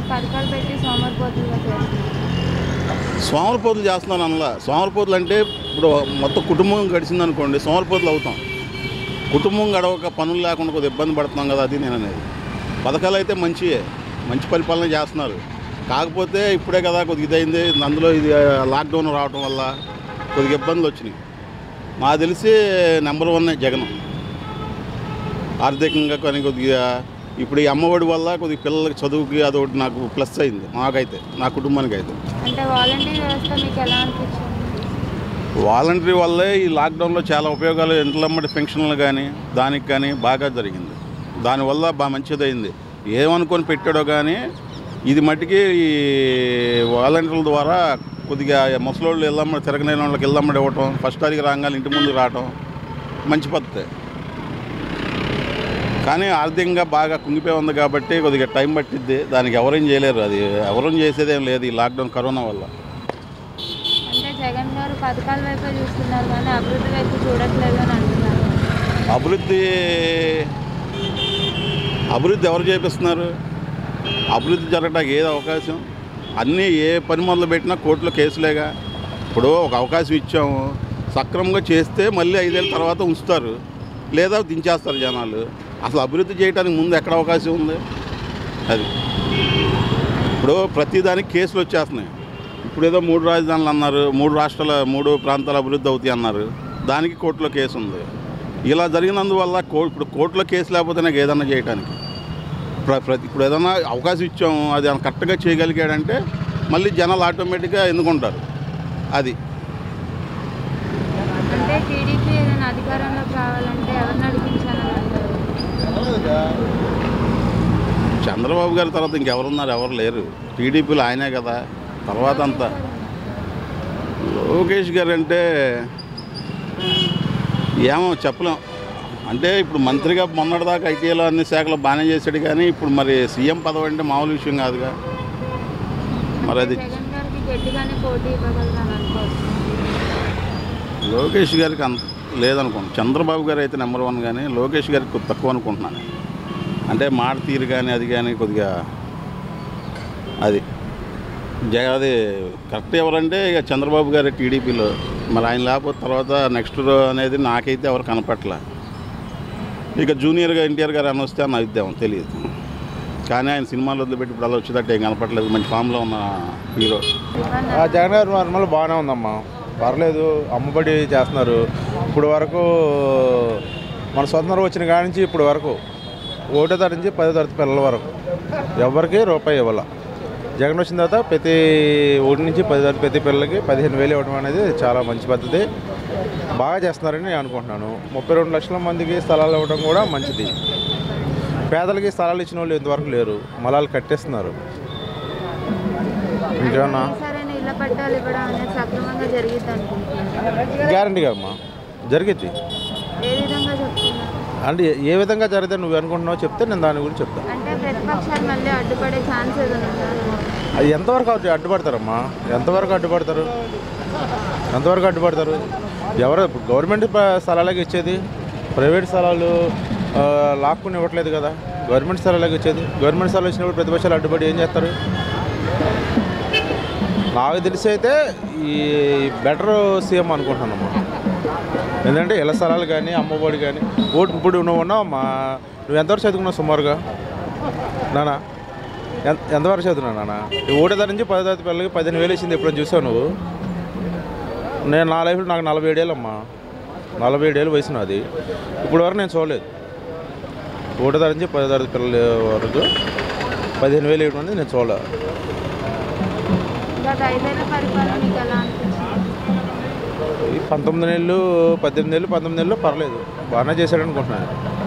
పథకాలు పెట్టి సోమరిపోతులుగా చేస్తున్నారు సోమరపోతులు చేస్తున్నాను అనలా సోమరపోతులు అంటే ఇప్పుడు మొత్తం కుటుంబం గడిచింది అనుకోండి సోమరపోతులు అవుతాం కుటుంబం గడవక పనులు లేకుండా కొద్దిగా ఇబ్బంది పడుతున్నాం కదా అది నేను అనేది పథకాలు అయితే మంచియే మంచి పరిపాలన చేస్తున్నారు కాకపోతే ఇప్పుడే కదా కొద్దిగా ఇదైంది అందులో ఇది ఆ, లాక్డౌన్ రావడం వల్ల కొద్దిగా ఇబ్బందులు వచ్చినాయి నాకు తెలిసి నెంబర్ వన్ జగన్ ఆర్థికంగా కానీ కొద్దిగా ఇప్పుడు ఈ అమ్మఒడి వల్ల కొద్దిగా పిల్లలకి చదువుకి అదొకటి నాకు ప్లస్ అయింది నాకైతే నా కుటుంబానికి అయితే అంటే వాలంటీర్ వ్యవస్థ మీకు ఎలా అనిపించింది వాలంటరీ వల్లే ఈ లాక్డౌన్లో చాలా ఉపయోగాలు ఇంట్లమ్మడి ఫంక్షన్లు కానీ దానికి కానీ బాగా జరిగింది దానివల్ల బాగా మంచిదైంది ఏమనుకొని పెట్టాడో కానీ ఇది మట్టికి ఈ వాలంటీర్ల ద్వారా కొద్దిగా ముసలోళ్ళు ఇళ్ళమ్మడి తిరగలేని వాళ్ళకి ఇళ్ళమ్మడి ఇవ్వటం ఫస్ట్ తారీఖు రాగానే ఇంటి ముందు రావటం మంచి పద్ధతే కానీ ఆర్థికంగా బాగా కుంగిపోయి ఉంది కాబట్టి కొద్దిగా టైం పట్టిద్ది దానికి ఎవరేం చేయలేరు అది ఎవరేం చేసేదేం లేదు ఈ లాక్డౌన్ కరోనా వల్ల అంటే జగన్ గారు పథకాల వైపే చూస్తున్నారు కానీ అభివృద్ధి వైపు చూడట్లేదు అని అంటున్నారు అభివృద్ధి అభివృద్ధి ఎవరు చేపిస్తున్నారు అభివృద్ధి జరగడానికి ఏది అవకాశం అన్నీ ఏ పని మొదలు పెట్టినా కోర్టులో కేసులేగా ఇప్పుడు ఒక అవకాశం ఇచ్చాము సక్రమంగా చేస్తే మళ్ళీ ఐదేళ్ళ తర్వాత ఉంచుతారు లేదా దించేస్తారు జనాలు అసలు అభివృద్ధి చేయడానికి ముందు ఎక్కడ అవకాశం ఉంది అది ఇప్పుడు ప్రతిదానికి కేసులు వచ్చేస్తున్నాయి ఇప్పుడు ఏదో మూడు రాజధానులు అన్నారు మూడు రాష్ట్రాల మూడు ప్రాంతాల అభివృద్ధి అవుతాయి అన్నారు దానికి కోర్టులో కేసు ఉంది ఇలా జరిగినందువల్ల కో ఇప్పుడు కోర్టులో కేసు లేకపోతే నాకు ఏదన్నా చేయడానికి ప్ర- ప్రతి ఇప్పుడు ఏదన్నా అవకాశం ఇచ్చాము అది ఆయన కరెక్ట్గా చేయగలిగాడంటే మళ్ళీ జనాలు ఆటోమేటిక్గా ఎన్నుకుంటారు అది అంటే టీడీపీ ఏదైనా అధికారంలోకి రావాలంటే ఎవరిని నడిపించాలని అంటారు చంద్రబాబు గారి తర్వాత ఇంకెవరున్నారు ఎవరు లేరు టీడీపీలో ఆయనే కదా తర్వాత అంతా లోకేష్ గారు అంటే ఏమో చెప్పలేం అంటే ఇప్పుడు మంత్రిగా మొన్నటిదాకా ఐటీఐలో అన్ని శాఖలు బాగానే చేశాడు కానీ ఇప్పుడు మరి సీఎం పదవి అంటే మామూలు విషయం కాదుగా మరి అది జగన్ గారికి గట్టిగానే పోటీ ఇవ్వగలరని అనుకోవచ్చు లోకేష్ గారికి అంత లేదనుకోండి చంద్రబాబు గారు అయితే నెంబర్ వన్ కానీ లోకేష్ గారికి కొద్ది తక్కువ అనుకుంటున్నాను అంటే మాట తీరు కానీ అది కానీ కొద్దిగా అది జగ అది కరెక్ట్ ఎవరంటే ఇక చంద్రబాబు గారు టీడీపీలో మరి ఆయన లేకపోతే తర్వాత నెక్స్ట్ అనేది నాకైతే ఎవరు కనపట్ల ఇక జూనియర్గా ఎన్టీఆర్ గారు అని వస్తే అని అభిద్దాం తెలియదు కానీ ఆయన సినిమాలు వదిలిపెట్టి ఇప్పుడు అలా వచ్చేటట్టు ఏం కనపట్లేదు మంచి ఫామ్లో ఉన్న హీరో ఆ జగన్ గారి నార్మల్ బాగానే ఉందమ్మా పర్లేదు అమ్మబడి చేస్తున్నారు ఇప్పుడు వరకు మన స్వతంత్రం వచ్చిన కాడి నుంచి ఇప్పుడు వరకు ఒకటో తరగతి నుంచి పదో తరగతి పిల్లల వరకు ఎవరికి రూపాయి ఇవ్వాల జగన్ వచ్చిన తర్వాత ప్రతి ఒకటి నుంచి పది తరగతి ప్రతి పిల్లలకి పదిహేను వేలు ఇవ్వడం అనేది చాలా మంచి పద్ధతి బాగా చేస్తున్నారని నేను అనుకుంటున్నాను ముప్పై రెండు లక్షల మందికి స్థలాలు ఇవ్వడం కూడా మంచిది పేదలకి స్థలాలు ఇచ్చిన వాళ్ళు ఇంతవరకు లేరు మలాలు కట్టేస్తున్నారు ఇంకేమన్నా సరైన ఇళ్ల పట్టాలు ఇవ్వడం అనేది సక్రమంగా జరిగిద్ది అనుకుంటున్నాను గ్యారంటీగా అమ్మా జరిగిద్ది ఏ విధంగా చెప్తున్నారు అంటే ఏ- ఏ విధంగా జరిగితే నువ్వు అనుకుంటున్నావు చెప్తే నేను దాని గురించి చెప్తాను అంటే ప్రతిపక్షాలు మళ్ళీ అడ్డుపడే ఛాన్స్ ఏదైనా ఉందా అది ఎంతవరకు అడ్డు అడ్డుపడతారమ్మా ఎంతవరకు అడ్డుపడతారు ఎంతవరకు అడ్డుపడతారు ఎవరు ఇప్పుడు గవర్నమెంట్ ప- స్థలాలకు ఇచ్చేది ప్రైవేట్ స్థలాలు ఆ, లాక్కుని ఇవ్వట్లేదు కదా గవర్నమెంట్ స్థలాలకు ఇచ్చేది గవర్నమెంట్ స్థలాలు ఇచ్చినప్పుడు ప్రతిపక్షాలు అడ్డుపడి ఏం చేస్తారు నాకు తెలిసి అయితే ఈ బెటర్ సీఎం అనుకుంటున్నానమ్మా ఎందుకంటే ఇళ్ళ స్థలాలు కానీ అమ్మఒడి కానీ ఓటు ఇప్పుడు నువ్వు ఉన్నావమ్మా నువ్వు ఎంతవరకు చదువుకున్నావు సుమారుగా నానా ఎంత ఎంతవరకు చదువున్నావు నాన్న ఈ ఒకటో తరగతి నుంచి పదో తరగతి పిల్లలకి పదిహేను వేలు ఇచ్చింది ఎప్పుడైనా చూసావు నువ్వు నేను నా లైఫ్లో నాకు నలభై ఏడేళ్ళమ్మా నలభై ఏడేళ్ళు వయసు నాది ఇప్పుడు వరకు నేను చూడలేదు ఒకటో తరగతి నుంచి పదో తరగతి పిల్లల వరకు పదిహేను వేలు ఇవ్వడం అనేది నేను చూడలేదు గత ఐదేళ్ల పరిపాలన మీకు ఎలా అనిపించింది ఈ పంతొమ్మిది నెలలు పద్దెనిమిది నెలలు పంతొమ్మిది నెలలు పర్లేదు బాగానే చేశాడు అనుకుంటున్నాను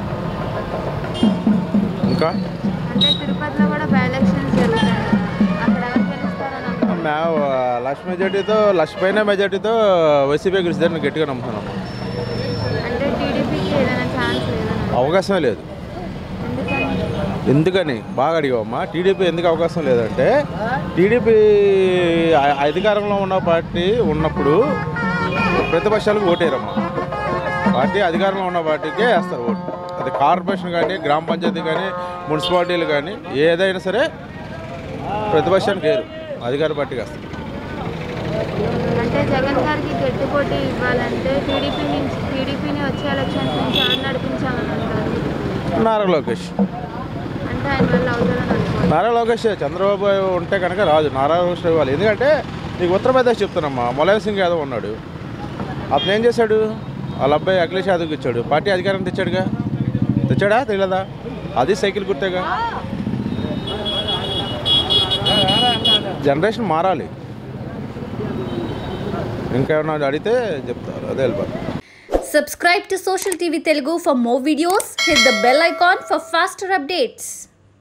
ఇంకా అంటే తిరుపతిలో కూడా బై ఎలక్షన్స్ జరుగుతాయి కదా. అక్కడ ఎవరు గెలుస్తారని అనుకుంటున్నారు మేము లక్ష మెజార్టీతో లక్ష పైన మెజార్టీతో వైసీపీ గెలిచిదని గట్టిగా నమ్ముతున్నాము అంటే టీడీపీకి ఏదైనా ఛాన్స్ లేదని అవకాశమే లేదు ఎందుకని ఎందుకని బాగా అడిగావమ్మా టీడీపీ ఎందుకు అవకాశం లేదంటే టీడీపీ అ- అధికారంలో ఉన్న పార్టీ ఉన్నప్పుడు ప్రతిపక్షాలకు ఓటేరమ్మా పార్టీ అధికారంలో ఉన్న పార్టీకే వేస్తారు ఓటు అది కార్పొరేషన్ కానీ గ్రామ పంచాయతీ కానీ మున్సిపాలిటీలు కానీ ఏదైనా సరే ప్రతిపక్షానికి వేరు అధికార పార్టీకి వస్తారు అంటే జగన్ గారికి గట్టి పోటీ ఇవ్వాలంటే టీడీపీ నుంచి టీడీపీని వచ్చే ఎలక్షన్స్ నుంచి ఎవరు నడిపించాలని అంటారు నారా లోకేష్ అంటే ఆయన వల్ల అవుతుందని అనుకోవాలి నారా లోకేష్ చంద్రబాబు ఉంటే కనుక రాదు నారా లోకేష్ ఇవ్వాలి ఎందుకంటే నీకు ఉత్తరప్రదేశ్ చెప్తున్నామ్మా ములాయం సింగ్ యాదవ్ ఉన్నాడు అతను ఏం చేశాడు వాళ్ళ అబ్బాయి అఖిలేష్ యాదవ్కి ఇచ్చాడు పార్టీ అధికారం తెచ్చాడుగా తెచ్చాడా తెలియదా అది సైకిల్ గుర్తేగా జనరేషన్ మారాలి ఇంకేమన్నా అడిగితే చెప్తారు అదే వెళ్ళిపోతారు Subscribe to Social TV Telugu for more videos. Hit the bell icon for faster updates.